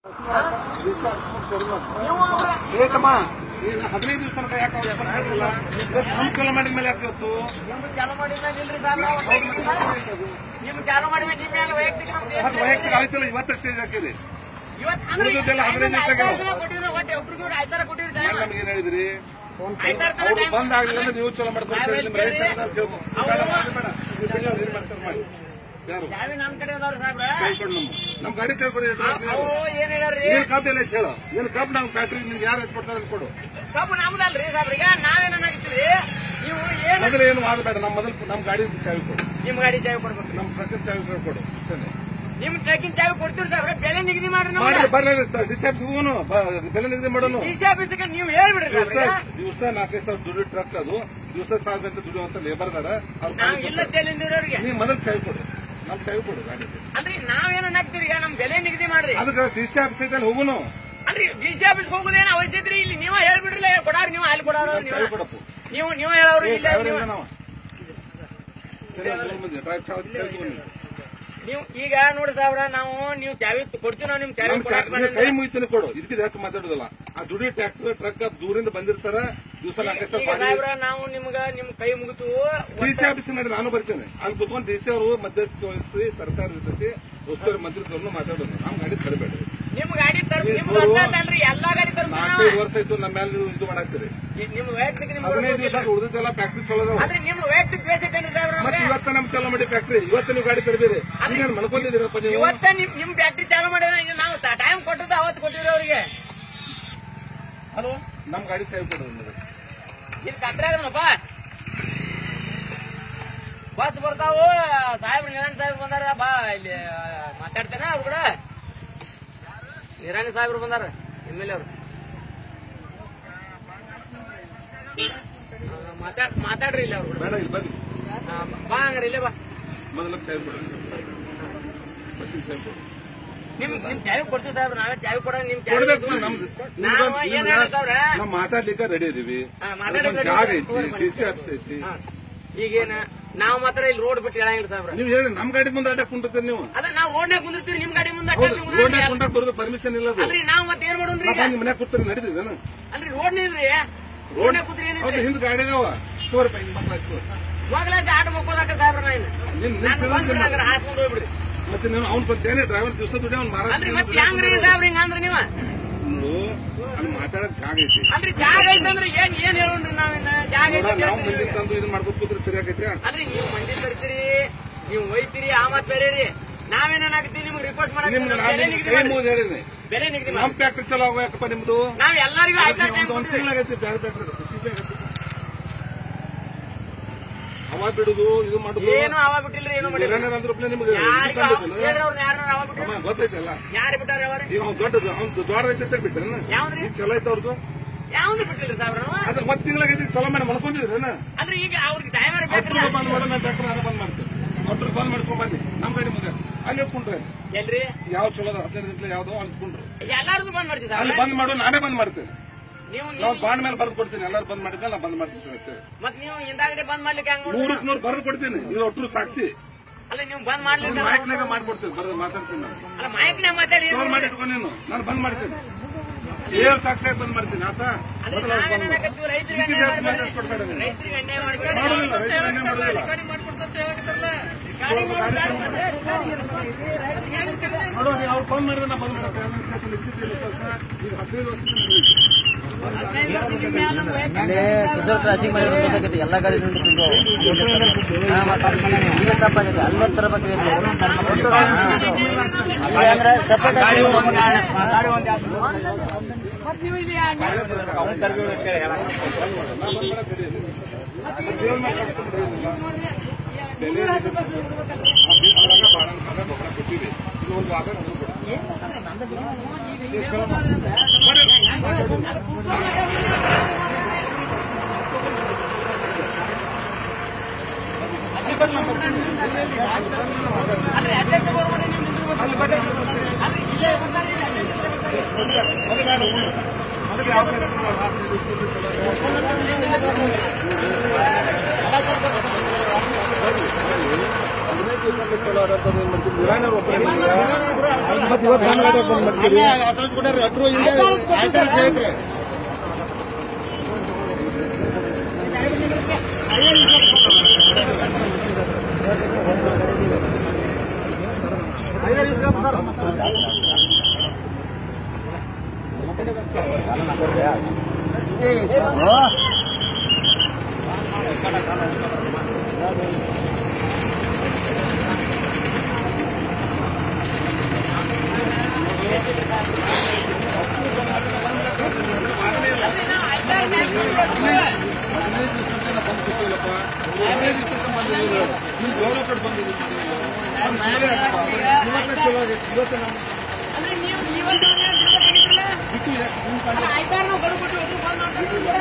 ಏಕಮ್ಮ ನೀನು ಹದಿನೈದು ದಿವಸ ತನಕ ಯಾಕೆ ಅವ್ರು ಯಾಕೆ ಮಾಡಿಲ್ಲ ನಮ್ಮ ಚಲೋ ಮಾಡಿದ ಮೇಲೆ ಯಾಕೆ ಇವತ್ತು ನಿಮ್ದು ಚಾಲು ಮಾಡಿದ್ಮೇಲೆ ಇಲ್ರಿ ಸರ್ ನಾವು ನಿಮ್ದು ಚಾಲು ಮಾಡಿದ್ಮೇಲೆ ನಿಮ್ಮ ಮೇಲೆ ವೈಯಕ್ತಿಕ ನಮ್ದು ಮತ್ತೆ ವೈಯಕ್ತಿಕ ಆಯ್ತಲ್ಲ ಇವತ್ತು ಸ್ಟೇಜ್ ಹಾಕಿರಿ ಇವತ್ತು ಅಂದ್ರೆ ಈಗ ಉಳಿದದ್ದೆಲ್ಲ ಹದಿನೈದು ದಿವಸ ಆಯ್ತಾರ ದಿನ ಕೊಟ್ಟಿದ್ರು ಒಟ್ಟು ಒಬ್ರಿಗೂ ಆಯ್ತಾರ ಕೊಟ್ಟಿದ್ರು time. ನಮ್ಗೆ ಏನ್ ಹೇಳಿದ್ರಿ ಆಯ್ತಾರ ತರ ಅವ್ರು time. ಬಂದ್ ಆಗ್ಲಿಲ್ಲ ಅಂದ್ರೆ ನೀವು ಚಲೋ ಮಾಡ್ಕೊಡ್ತೀರಿ ನಿಮ್ಮ ರೈತ ಸಂಘದವ್ರು ಕೇಳ್ಕೊ. ಬೇಡ, ಬೇಡ, ಬೇಡ. ನೀವು ಸರಿ ಅವ್ರು ಏನ್ ಮಾಡ್ತಾರೆ ಮಾಡಿ ಯಾರು ಚಾವಿ ನಮ್ ಕಡೆ ಅದಾವ್ರಿ ಸಾಹೇಬ್ರ ಕೈಕೊಂಡು ನಮ್ಮ ನಮ್ಮ ಗಾಡಿ ಕೈಕೊಡಿ ಅವು ಏನ್ ಹೇಳ್ಯಾರ್ರಿ ಏನ್ ಕಬ್ಬು ಎಲ್ಲ ಐತೆ ಹೇಳು ಏನ್ ಕಬ್ಬು ನಾವು ಫ್ಯಾಕ್ಟ್ರಿ ನಿಮ್ಗೆ ಯಾರು ಹೆಚ್ಚು ಕೊಡ್ತಾರೆ ಅಂತ ಕೊಡು ಕಬ್ಬು ನಮ್ದಲ್ರಿ ಸಾಹೇಬ್ರಿಗೆ ನಾವೇನಾಗಿರ್ತೀವಿ ನೀವು ಏನು ಮೊದಲು ಏನು ವಾದ ಬೇಡ ನಮ್ಮ ಮೊದಲು ನಮ್ಮ ಗಾಡಿ ಚಾವಿ ಕೊಡು ನಿಮ್ ಗಾಡಿ ಚಾವಿ ಕೊಡ್ಬೇಕು ನಮ್ಮ ಟ್ರಕ್ಕಿನ ಚಾವಿ ಕೊಡು ಅಷ್ಟೇ ನಿಮ್ ಟ್ರಕ್ಕಿಂಗ್ ಚಾವಿ ಕೊಡ್ತೀವಿ ಸಾಹೇಬ್ರೆ ಬೆಲೆ ನಿಗದಿ ಮಾಡ್ರಿ ಮಾಡಿ ನಮ್ಗೆ ಬರ್ಲಿ ಡಿಸ್ಚಾರ್ಜ್ ಹೋಗೋನು ಬೆಲೆ ನಿಗದಿ ಮಾಡೋನು ಡಿಸಿ ಆಫೀಸಿಗೆ ನೀವು ಹೇಳ್ಬಿಡ್ರಿ ದಿವಸ ಸಾಹೇಬ್ರಿಗೆ ದಿವಸ ನಾಲ್ಕೈದು ಸಾವಿರ ದುಡ್ಡು ಟ್ರಕ್ ಅದು ದಿವಸ ಸಾವಿರ ಗಂಟೆ ದುಡಿಯುವಂತ ಲೇಬರ್ ಅದಾರ ಅವ್ರ್ ನಾವು ಗಾಡಿ ಇಲ್ಲ ಕೊಡ್ತಾರೆ. ತೇಲಿಂದಿರೋರಿಗೆ ನೀವ್ ಮೊದಲು ಚಾವಿ ಕೊಡು ನಮ್ ಚಾವಿ ಕೊಡು ಗಾಡಿ ಅಂದ್ರೆ ನಾವೇನ ಹಾಕ್ತೀರಿ ಈಗ ನಮ್ ಬೆಲೆ ನಿಗದಿ ಮಾಡ್ರಿ ಅದಕ್ಕೆ ಡಿಸಿ ಆಫೀಸ್ ಐತೆ ಅಲ್ಲಿ ಹೋಗುನು ಅಂದ್ರೆ ಡಿಸಿ ಆಫೀಸ್ ಹೋಗುದೇನ ಅವಶ್ಯ ಐತ್ರಿ ಇಲ್ಲಿ ನೀವ ಹೇಳ್ಬಿಡ್ರಲ್ಲ ಕೊಡಾರ ನೀವು ಅಲ್ಲಿ ಕೊಡಾರ ನಮ್ ಚಾವಿ ಕೊಡಪ್ಪು ನೀವು ನೀವು ಹೇಳೋರು ಏ, ಇಲ್ಲ ಚಾವಿ ನೀವು- ಇಲ್ಲ ನಾವು. ಸರಿ, ಅಲ್ಲಿ ಬಂದ್ವಿ. ಚಾವಿ- ಚಾವಿ ತಗೊಂಡು ಬನ್ನಿ. ನೀವು ಈಗ ನೋಡಿ ಸಾವ್ರ ನಾವು ನೀವು ಚಾವಿ ಕೊಡ್ತೀವಿ ನಾವು ನಿಮ್ ಚಾವಿ ನಮ್ ಚಾ- ಕೊಡಾಕ್ ನೀವು ಮಾಡಲ್ಲ. ಕೈ ಮುಗಿತೀನಿ ಕೊಡು ಇದಕ್ಕೆ ಜಾಸ್ತಿ ಮಾತಾಡೋದಿಲ್ಲ ಆ ದುಡಿ ಟ್ರ್ಯಾಕ್ಟರ್ ಟ್ರಕ್ ದೂರಿಂದ ಬಂದಿರ್ತಾರ ದಿವಸ ನಾಲ್ಕೈದು ಈಗ ಸಾವಿರ ಸಾಹೇಬ್ರ ನಾವು ನಿಮ್ಗ ನಿಮ್ ಕೈ ಮುಗಿತು ಡಿಸಿ ಆಫೀಸ್ ನಡಿ ನಾನು ಬರ್ತೇನೆ ಅಲ್ಲಿ ಕುತ್ಕೊಂಡು ಡಿಸಿ ಅವರು ಮಧ್ಯಸ್ಥಿ ವಹಿಸಿ ಸರ್ಕಾರ ಜೊತೆ ಉಸ್ತುವಾರಿ ಮಂತ್ರಿತ್ವವನ್ನು ಮಾತಾಡೋದು ನಮ್ ಗಾಡಿ ತರಬೇಡಿ ನಿಮ್ ಗಾಡಿ ತರ್ ಏ, ನಿಮ್ಗೆ ನೋಡು. ಅಲ್ರಿ ಎಲ್ಲಾ ಗಾಡಿ ತರ್ತೀವಿ ನಾಲ್ಕೈದು ನಾವು. ವರ್ಷ ಆಯ್ತು ನಮ್ಮ ಮೇಲೆ ನೀವು ಇದು ಮಾಡಾಕ್ತೀರಿ ಈ ನಿಮ್ ವೈಯಕ್ತಿಕ ನಿಮ್ಗೆ ಹದಿನೈದು ದಿವಸ ಗೊತ್ತಿಲ್ಲ. ಉಳಿದೆಲ್ಲ ಫ್ಯಾಕ್ಟ್ರಿ ಚಲೋ ಅದಾವ ಆದ್ರೆ ನಿಮ್ ವೈಯಕ್ತಿಕ ದ್ವೇಷ ಐತೇನ್ರಿ ಸಾಹೇಬ್ರ ಮತ್ತೆ ನಮ್ಗೆ? ಇವತ್ತ ನಮ್ ಚಲೋ ಮಾಡಿ ಫ್ಯಾಕ್ಟ್ರಿ ಇವತ್ತು ನೀವು ಗಾಡಿ ತರಬೇಡಿ ಈಗ ಮನ್ಕೊಂಡಿದ್ದೀರಪ್ಪ ನೀವು ಇವತ್ತ ನಿಮ್ ನಿಮ್ ಫ್ಯಾಕ್ಟ್ರಿ ಚಾಲು ಮಾಡಿದ್ರೆ ಈಗ ನಾವು ಟೈಮ್ ಕೊಟ್ಟದ್ದು ಅವತ್ತು ಕೊಟ್ಟಿವ್ರಿ ಅವ್ರಿಗೆ ಹಲೋ ನಮ್ ಗಾಡಿ ಚಾವಿ ಕೊಡೋದು ನಿಮಗೆ. ಇಲ್ಲಿ ಕಟ್ರಾಗನಪ್ಪ ಬಸ್ ಬರ್ತಾವು ಸಾಹೇಬ್ರ ನಿರಾಣಿ ಸಾಹೇಬ್ರು ಬಂದಾರ ಬಾ ಇಲ್ಲಿ ಮಾತಾಡ್ತೇನೆ ಅವ್ರು ಕೂಡ ನಿರಾಣಿ ಸಾಹೇಬ್ರು ಬಂದಾರ ಎಮ್ ಎಲ್ ಅವರು ಮಾತಾಡ್ ಮಾತಾಡ್ರಿ ಇಲ್ಲಿ ಅವ್ರು ಬೇಡ ಇಲ್ಲಿ ಬನ್ನಿ ಬಾ ಹಂಗಾರ ಇಲ್ಲೇ ಬಾ ಮೊದಲ ಚಾವಿ ಕೊಡಿ ಬಸ್ಸಿನ ಚಾವಿ ಕೊಡಿ ನಿಮ್ ನಿಮ್ ಚಾವಿ ಕೊಡ್ತೀವಿ ಸಾಹೇಬ್ರ ನಾವೇ ಚಾವಿ ಕೊಡ ನಿಮ್ ಚಾವಿ ಕೊಡ್ಬೇಕು ನಮ್ದು ನಾವು ಏನ್ ಹೇಳ್ತಾವ್ರ ನಾವು ಮಾತಾಡ್ಲಿಕ್ಕೆ ರೆಡಿ ಇದೀವಿ ಹಾ, ಮಾತಾಡ್ಲಿಕ್ಕೆ ಅದಕ್ಕೊಂದ್ ಜಾಗ ready ಐತಿ ಇದೀವಿ. ಡಿಸಿ ಆಫೀಸ್ ಐತಿ ಹಾ. ಈಗೇನ ನಾವು ಮಾತ್ರ ಇಲ್ಲಿ ರೋಡ್ ಬಿಟ್ಟು ಹೇಳಂಗಿಲ್ಲ ಸಾಹೇಬ್ರ ನೀವು ಹೇಳಿ ನಮ್ ಗಾಡಿ ಮುಂದೆ ಅಡ್ಡ ಕುಂಟಿರ್ತೀರಿ ನೀವು ಅದ ನಾವು ರೋಡ್ನಾಗ ಕುಂದಿರ್ತೀವಿ ನಿಮ್ ಗಾಡಿ ಮುಂದೆ ಹೌದು ಅಡ್ಡ ರೋಡ್ ಕುಂದ್ರಿ. ಕುಂಟಾಕ್ ಬರೋದು ಪರ್ಮಿಷನ್ ಇಲ್ಲ ಅದು ಅಲ್ರಿ ನಾವ್ ಮತ್ತೆ ಏನ್ ಮಾಡೋಣ್ರಿ ಈಗ ನಿಮ್ಮ ಮನೆ ಕೂತ್ರಿ ನಡೀತಿದ್ದೇನು ಅಲ್ರಿ ರೋಡ್ ನಿಲ್ರಿ ರೋಡ್ ರೋಡ್ನಾಗ ಕೂತ್ರಿ ಹೌದು ಏನಿಲ್ರಿ ಹಿಂದ್ ಗಾಡಿ ಇದಾವ ತೋರಿ ಬೈ ನಿಮ್ಮ ಮಕ್ಳು ಆಯ್ತು. ಹೋಗ್ಲಾಕ ಆಟ ಮಕ್ಕೋದಾಕ ಸಾಹೇಬ್ರ ನಾ ಇನ್ನು ನಿನ್ ನಿನ್ ನಾನು ತಿಳಿಸಿ ಬಂದ್ಬಿಡ್ರಿ ಮಾಡು. ಹಂಗಾರ ಹಾಸ್ಕೊಂಡು ಹೋಗ್ಬಿಡ್ರಿ ಮತ್ತೆ ನೀವು ಅವ್ನ್ ಬಂದೇನೆ ಡ್ರೈವರ್ ದಿವಸ ದುಡಿ ಅವ್ನು ಅಲ್ರಿ ಮತ್ತೆ ಮಹಾರಾಷ್ಟ್ರ ಹೆಂಗ್ರಿ ಸಾಹೇಬ್ರ ಹಿಂಗ ಅಂದ್ರಿ ನೀವ ನೋಡು ಅಲ್ಲಿ ಮಾತಾಡಕ್ ಜಾಗ ಐತಿ ಅಲ್ರಿ ಜಾಗ ಐತಂದ್ರೆ ಏನ್ ಏನ್ ಹೇಳೋಣ್ರಿ ನಾವಿನ್ನ ಜಾಗ ನೋಡ, ಐತಿ ನಾವು ಅಂತ ಮಂದಿ ಹೇಳ್ತೀರಿ. ತಂದು ಇದನ್ನ ಮಾಡ್ಕೊತ ಕೂತ್ರೆ ಸರಿ ಆಗೈತೆ ಅಲ್ರಿ ನೀವು ಮಂದಿ ತರ್ತೀರಿ ನೀವು ಒಯ್ತೀರಿ ಆ ಮತ್ ಬೇರೆ ರೀ ನಾವೇನಾಗ್ತೀವಿ ನಿಮ್ಗೆ ರಿಕ್ವೆಸ್ಟ್ ಮಾಡಕ್ ನಿಮ್ಗೆ ಬೆಲೆ ನಾನು ನಿಗದಿ ಕೈ ಮಾಡಿ ಮುಗಿದು ಹೇಳಿನಿ ಬೆಲೆ ನಿಗದಿ ನಮ್ ಮಾಡಿ ಫ್ಯಾಕ್ಟ್ರಿ ಚಲೋ ಆಗಬೇಕಪ್ಪ ನಿಮ್ದು ನಾವ್ ಎಲ್ಲರಿಗೂ ಆಯ್ತಾ ಟೈಮ್ ಒಂದು ಕೊಡ್ತೀವಿ ತಿಂಗಳಾಗೈತಿ ಬೇರೆ ಫ್ಯಾಕ್ಟ್ರಿ ಹವಾ ಬಿಡುದು ಇದು ಮಾಡುದು ಏನು ಅವ ಬಿಟ್ಟಿಲ್ರಿ ಏನು ಮಾಡಿಲ್ಲ ಏನಾರ ಅಂದ್ರ ನಿಮ್ಗೆ ಯಾರಿಗೂ independent ಅಲ್ಲ? ಅವ್ರನ್ನ ಯಾರು ಅವ ಬಿಟ್ಟಿಲ್ಲ ಅಮ್ಮ, ಗೊತ್ತೈತಲ್ಲ ಯಾರು ಬಿಟ್ಟಾರ ಅವ್ರು ಈಗ ಅವ್ನು ದೊಡ್ಡದು ಅವ್ನು ದೊಡ್ಡದೈತೆ ಅಂತ ಬಿಟ್ರೇನ ಯಾವ್ದ್ರಿ ಈಗ ಚಲೋ ಐತೆ ಅವ್ರದ್ದು ಯಾವ್ದು ಬಿಟ್ಟಿಲ್ಲ ಸಾಹೇಬ್ರ ಅದ್ರ ಮತ್ ತಿಂಗಳಾಗೈತಿ ಚಲೋ ಮಾಡಿ ಮನ್ಕೊಂಡಿದ್ರೇನ ಅಂದ್ರೆ ಈಗ ಅವ್ರಿಗೆ ಟೈಮರ್ ಹತ್ತು ಬೇಕಲ್ಲ ರೂಪಾಯಿ ಬಂದ್ ಮಾಡೋಣ ಟ್ಯಾಕ್ಟರ್ ಅದ ಬಂದ್ ಮಾಡ್ತೇವೆ ಹತ್ತು ರೂಪಾಯಿ ಬಂದ್ ಮಾಡಿಸ್ಕೊಂಡ್ ಬನ್ನಿ ನಮ್ ಗಾಡಿ ಮುಂದೆ ಅಲ್ಲಿ ಹೋಗ್ಕೊಂಡ್ರೆ ಎಲ್ರಿ ಯಾವ ಚಲೋ ಅದ ಹದಿನೈದು ಗಂಟೆ ಯಾವ್ದೋ ಅನ್ಕೊಂಡ್ರು ಎಲ್ಲಾರ್ದು ಬಂದ್ ಮಾಡ್ತೀವಿ ಅಲ್ಲಿ ಸಾಹೇಬ್ರ ಬಂದ್ ಮಾಡು ನಾನೇ ಬಂದ್ ಮಾಡ್ತೇನೆ ನೀವು ನಾವು ನೀವು ಬಾಂಡ್ ಮೇಲೆ ಬರ್ದು ಕೊಡ್ತೀನಿ ಎಲ್ಲರೂ ಬಂದ್ ಮಾಡಿದ್ರೆ ನಾ ಬಂದ್ ಮಾಡ್ತೀನಿ ಅಷ್ಟೇ ಮತ್ ನೀವು ಹಿಂದಾಗಡೆ ಬಂದ್ ಮಾಡ್ಲಿಕ್ಕೆ ಹೆಂಗ್ ನೋಡ್ರಿ ನೂರಕ್ಕೆ ನೂರು ಬರ್ದು ಕೊಡ್ತೀನಿ ಇದು ಒಟ್ಟರು ಸಾಕ್ಷಿ ಅಲ್ಲ ನೀವು ಬಂದ್ ಮಾಡ್ಲಿಕ್ಕೆ ಮಾಹಿತಿನಾಗ ಮಾಡ್ಕೊಡ್ತೀನಿ ಬರ್ದು ಮಾತಾಡ್ತೀನಿ ನಾನು ಅಲ್ಲ ಮಾಹಿತಿನ ಮಾತಾಡಿ ಸ್ಟೋರ್ ಮಾಡಿ ಇಟ್ಕೊಂಡು ನೀನು ನಾನು ಬಂದ್ ಮಾಡ್ತೀನಿ ಏಳು ಸಾಕ್ಷಿಯಾಗಿ ಬಂದ್ ಮಾಡ್ತೀನಿ ಆತ ಅಲ್ಲ ಮೊದಲು ಅವ್ರು ಬಂದ್ ಮಾಡು. ನಾವೇನಾಗತ್ತೀವಿ ರೈತರಿಗೆ ಇದಕ್ಕೆ ಅನ್ಯಾಯ ಜಾಸ್ತಿ ಮಾಡ್ಬೇಡಿ. ಮಾತಾಡ್ಸ್ಕೊಡ್ಬೇಡ ನೀನು. ರೈತರಿಗೆ ಅನ್ಯಾಯ ಮಾಡ್ಬೇಡಿ. ಮಾಡೋದಿಲ್ಲ ರೈತರು ಏನೇ ಮಾಡೋದಿಲ್ಲ ಗಾಡಿ ಮಾಡ್ಕೊಡ್ತಾರೆ, ಗಾಡಿ ಗಾಡಿ ನೋಡು ನೀವು ಅವ್ರು ಬಂದ್ ಮಾಡಿದ್ರೆ ನಾ ಬಂದ್ ಮಾಡ್ತೇನೆ ಲಿಖಿತಿಲ್ಲ ಸರ್ ಈಗ ಹದಿನೈದು ವರ್ಷದಿಂದ ಅಲ್ಲಿ ರಿಸರ್ವ್ ಕ್ರಾಸಿಂಗ್ ಮಾಡಿದ್ರೆ ಗೊತ್ತಾಗೈತಿ ಎಲ್ಲ ಗಾಡಿ ನಿಂತಿದ್ದು ಹಾ, ಮತ್ತೆ ಈಗ ತಪ್ಪಾಗೈತೆ ಅಲ್ಲಿ ಒಂದ್ ತರಬೇಕು ಇಲ್ಲಿ. ಅಲ್ಲಿ ಅಂದ್ರೆ separate ಆಗಿ ಮತ್ ನೀವು ಇಲ್ಲಿ ಯಾಕೆ? ಅಲ್ರಿ, ಅಲ್ಲೇ ತಗೊಂಡ್ಬಿಡಿ ನೀವು ನಿಂತ್ಕೊಳ್ರಿ. ಅಲ್ರಿ, ಇಲ್ಲೇ ಬರ್ತಾರೆ, ಇಲ್ಲಿ ಅಲ್ಲೇ ನಿಂತ್ಕೊಳ್ರಿ. ಹದಿನೈದು ದಿವಸ ಚಲೋ ಆದಂತದ್ದು ಏನ್ ಮಾಡ್ತೀವಿ ನಿರಾಣಿ ಅವ್ರು ಒಬ್ಬರೇ ಇದ್ದೀರಾ? ಮತ್ತೆ ಇವತ್ತು ಹೆಂಗ್ ಆಡೋದು ಬಂದ್ ಮಾಡ್ತೀರಿ? ಹದಿನೈದು ದಿವಸದಿಂದ ನಾವು ಬಂದು ಕೂತಿಲ್ಲಪ್ಪ. ಹದಿನೈದು ದಿವಸದಿಂದ ಬಂದಿದ್ದೀವಿ. ನೀವು ಗೌರವ ಕೊಟ್ಟು ಬಂದಿದ್ದೀವಿ ನೀವು. ನಮ್ಮ ಮನೇಲೆ ಅಪ್ಪ. ಇವತ್ತೇ ಚಲೋ ಆಗೈತೆ. ಇವತ್ತೇ ನಮ್ಮ ಬಿಟ್ಟು ಯಾಕೆ ನಿಮ್ಮ ಕಾಲ-